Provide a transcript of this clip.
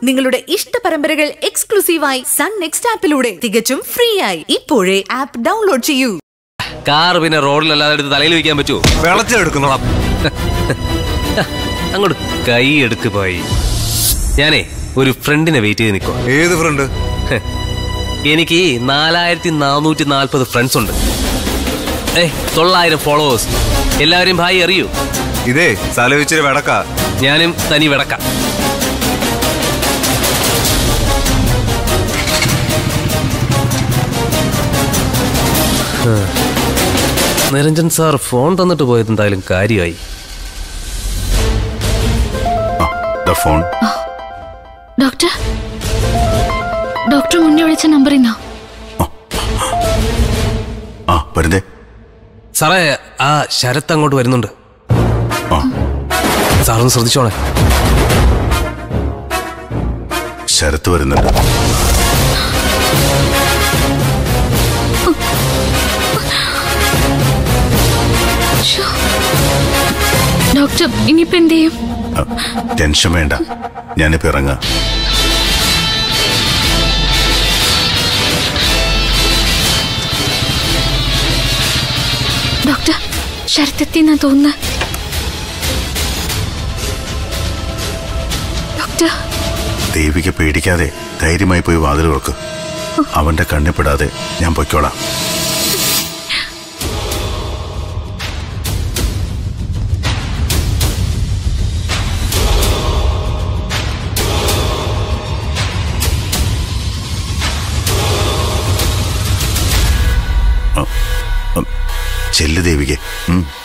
നിങ്ങളുടെ ഇഷ്ട പരമ്പരകൾ എക്സ്ക്ലൂസീവായി സൺ നെക്സ്റ്റ് ആപ്പിലൂടെ തികച്ചും ഫ്രീ ആയി ഇപ്പോഴേ ആപ്പ് ഡൗൺലോഡ് ചെയ്യൂ കാർ പിന്നെ റോഡിലല്ലാതെ എടുത്ത് തലയിൽ വെക്കാൻ പറ്റുമോ വെള്ളത്തിലെടുക്കുന്നോളാം അങ്ങോട്ട് കൈ എടുക്ക് പോയി ഞാനേ ഒരു ഫ്രണ്ടിനെ വെയിറ്റ് ചെയ്ത് നിൽക്കുക ഏത് ഫ്രണ്ട് എനിക്ക് നാലായിരത്തി നാനൂറ്റി നാൽപ്പത് ഫ്രണ്ട്സ് ഉണ്ട് ഏ തൊള്ളായിരം ഫോളോവേഴ്സ് എല്ലാവരും ഭായി അറിയൂ ഇതേ സ്ഥലം ഇച്ചിരി വെടക്കാ ഞാനും തനി വിടക്കാം നിരഞ്ജൻ സാർ ഫോൺ തന്നിട്ട് പോയത് എന്തായാലും കാര്യമായി ഫോൺ ഡോക്ടർ ഡോക്ടർ മുന്നേ വിളിച്ച നമ്പറിൽ നിന്നോ ആ വരുന്നേ സാറേ ആ ശരത്ത് അങ്ങോട്ട് വരുന്നുണ്ട് ആ സാറൊന്ന് ശ്രദ്ധിച്ചോണേ ശരത്ത് വരുന്നുണ്ട് ശ്ശോ. ഡോക്ടർ ഇനിയിപ്പോ എന്ത് ചെയ്യും ആ, ടെൻഷൻ വേണ്ട ഞാനിപ്പോ ഇറങ്ങാം ഡോക്ടർ ശരത്തെത്തി എന്നാ തോന്നുന്നത് ഡോക്ടർ ദേവിക പേടിക്കാതെ ധൈര്യമായി പോയി വാതിൽ തുറക്ക് അവന്റെ കണ്ണിപ്പെടാതെ ഞാൻ പൊയ്ക്കോളാം ആ, ഉം, ചെല്ല് ദേവികെ ഉം